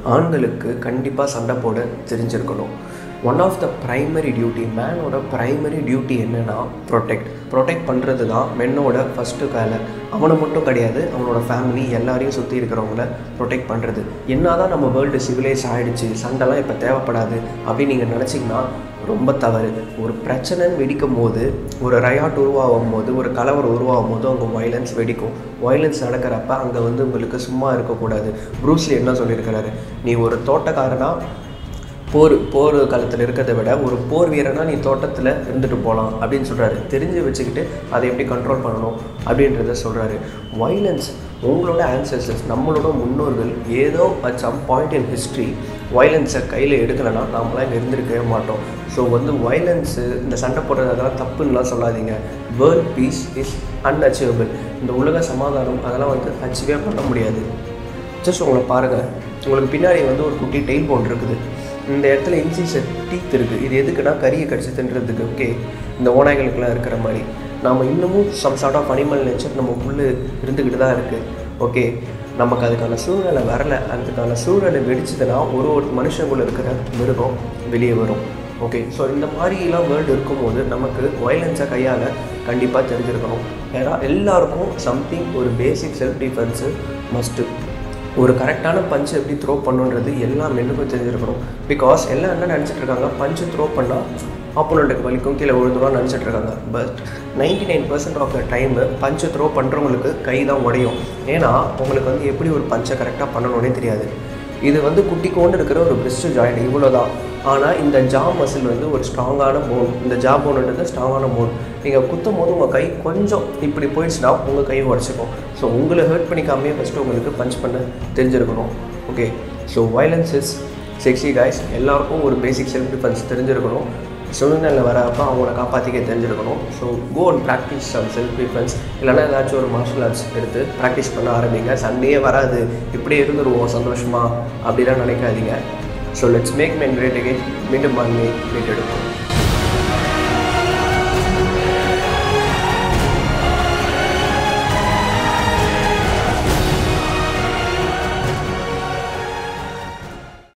ஆண்களுக்கு கண்டிப்பாக சண்டை போட தெரிஞ்சிருக்கணும் one of the primary duty மேனோட ப்ரைமரி டியூட்டி என்னென்னா ப்ரொடெக்ட் ப்ரொடெக்ட் பண்ணுறது தான் மென்னோட ஃபஸ்ட்டு வேலை அவனை மட்டும் கிடையாது அவனோட ஃபேமிலி எல்லாரையும் சுற்றி இருக்கிறவங்கள ப்ரொடெக்ட் பண்ணுறது என்ன தான் நம்ம வேர்ல்டு சிவிலைஸ் ஆகிடுச்சு சண்டைலாம் இப்போ தேவைப்படாது அப்படின்னு நீங்கள் நினச்சிங்கன்னா ரொம்ப தவறு ஒரு பிரச்சனைன்னு வெடிக்கும் போது ஒரு ரயாட் உருவாகும் போது ஒரு கலவரம் உருவாகும் போது அங்கே வைலன்ஸ் வெடிக்கும் வைலன்ஸ் நடக்கிறப்ப அங்கே வந்து உங்களுக்கு சும்மா இருக்கக்கூடாது ப்ரூஸ்லி என்ன சொல்லியிருக்கிறாரு நீ ஒரு தோட்டக்காரனா போர் போர் காலத்தில் இருக்கிறத விட ஒரு போர் வீரனா நீ தோட்டத்தில் இருந்துட்டு போகலாம் அப்படின்னு சொல்கிறாரு தெரிஞ்சு வச்சுக்கிட்டு அதை எப்படி கண்ட்ரோல் பண்ணணும் அப்படின்றத சொல்கிறாரு வைலன்ஸ் உங்களோட ஆன்சஸ்டர்ஸ் நம்மளோட முன்னோர்கள் ஏதோ at some point in history வைலன்ஸை கையில் எடுக்கலைன்னா நாமளாம் இங்கே இருந்திருக்கவே மாட்டோம் ஸோ வந்து வைலன்ஸு இந்த சண்டை போடுறது அதெல்லாம் தப்புன்னெலாம் சொல்லாதீங்க வேர்ல்ட் பீஸ் இஸ் அன்அச்சீவபிள் இந்த உலக சமாதானம் அதெல்லாம் வந்து அச்சீவே பண்ண முடியாது ஜஸ்ட் உங்களை பாருங்கள் உங்களுக்கு பின்னாடி வந்து ஒரு குட்டி டெயில் போன் இருக்குது இந்த இடத்துல இன்சிஷன் டீத் இருக்குது இது எதுக்குன்னா கறியை கடிச்சு தின்றதுக்கு ஓகே இந்த ஓநாய்களுக்கெல்லாம் இருக்கிற மாதிரி நாம் இன்னமும் some sort of animal nature நமக்குள்ளே இருந்துக்கிட்டு தான் இருக்குது ஓகே நமக்கு அதுக்கான சூழ்நிலை வரலை அதுக்கான சூழ்நிலை வெடிச்சதுன்னா ஒரு ஒரு மனுஷங்குள்ள இருக்கிற மிருகம் வெளியே வரும் ஓகே ஸோ இந்த மாதிரிலாம் வேர்ல்டு இருக்கும்போது நமக்கு வயலன்ஸை கையால் கண்டிப்பாக தெரிஞ்சிருக்கணும் ஏன்னா எல்லாருக்கும் சம்திங் ஒரு பேசிக் செல்ஃப் டிஃபென்ஸு மஸ்ட்டு ஒரு கரெக்டான பஞ்சு எப்படி த்ரோ பண்ணுன்றது எல்லா மென்னுக்கும் தெரிஞ்சிருக்கணும் பிகாஸ் எல்லாம் என்ன நினச்சிட்டு இருக்காங்க பஞ்சு த்ரோ பண்ணால் ஆப்போனண்ட்டுக்கு வலிக்கும் கீழே விழுந்துருவான்னு நினச்சிட்டு இருக்காங்க but ninety nine percent of the time punch throw பண்ணுறவங்களுக்கு கை தான் உடையும் ஏன்னா உங்களுக்கு வந்து எப்படி ஒரு பஞ்சை கரெக்டாக பண்ணணுன்னே தெரியாது இது வந்து குட்டிக்கோண்டு இருக்கிற ஒரு பிரிஸ்ட் ஜாயிண்ட் இவ்வளோ தான் ஆனால் இந்த ஜா மசில் வந்து ஒரு ஸ்ட்ராங்கான போன் இந்த ஜா போன்ன்றது ஸ்ட்ராங்கான போன் நீங்கள் குத்தும் போது உங்கள் கை கொஞ்சம் இப்படி போயிடுச்சுன்னா உங்கள் கை உடச்சிக்கும் ஸோ உங்களை ஹர்ட் பண்ணிக்காமே ஃபஸ்ட்டு உங்களுக்கு பஞ்ச் பண்ண தெரிஞ்சிருக்கணும் okay so violence is sexy guys எல்லாருக்கும் ஒரு பேசிக் செல்ஃப் டிஃபென்ஸ் தெரிஞ்சிருக்கணும் சூழ்நிலை வரப்போ அவங்கள காப்பாற்றிக்க தெரிஞ்சிருக்கணும் so go and practise some self defence இல்லைனா ஏதாச்சும் ஒரு மார்ஷல் ஆர்ட்ஸ் எடுத்து ப்ராக்டிஸ் பண்ண ஆரம்பிங்க சண்டையே வராது இப்படியே இருந்துருவோம் சந்தோஷமா அப்படிலாம் நினைக்காதீங்க so let's make men great again மீண்டும் பண்ணி மீட் எடுப்போம்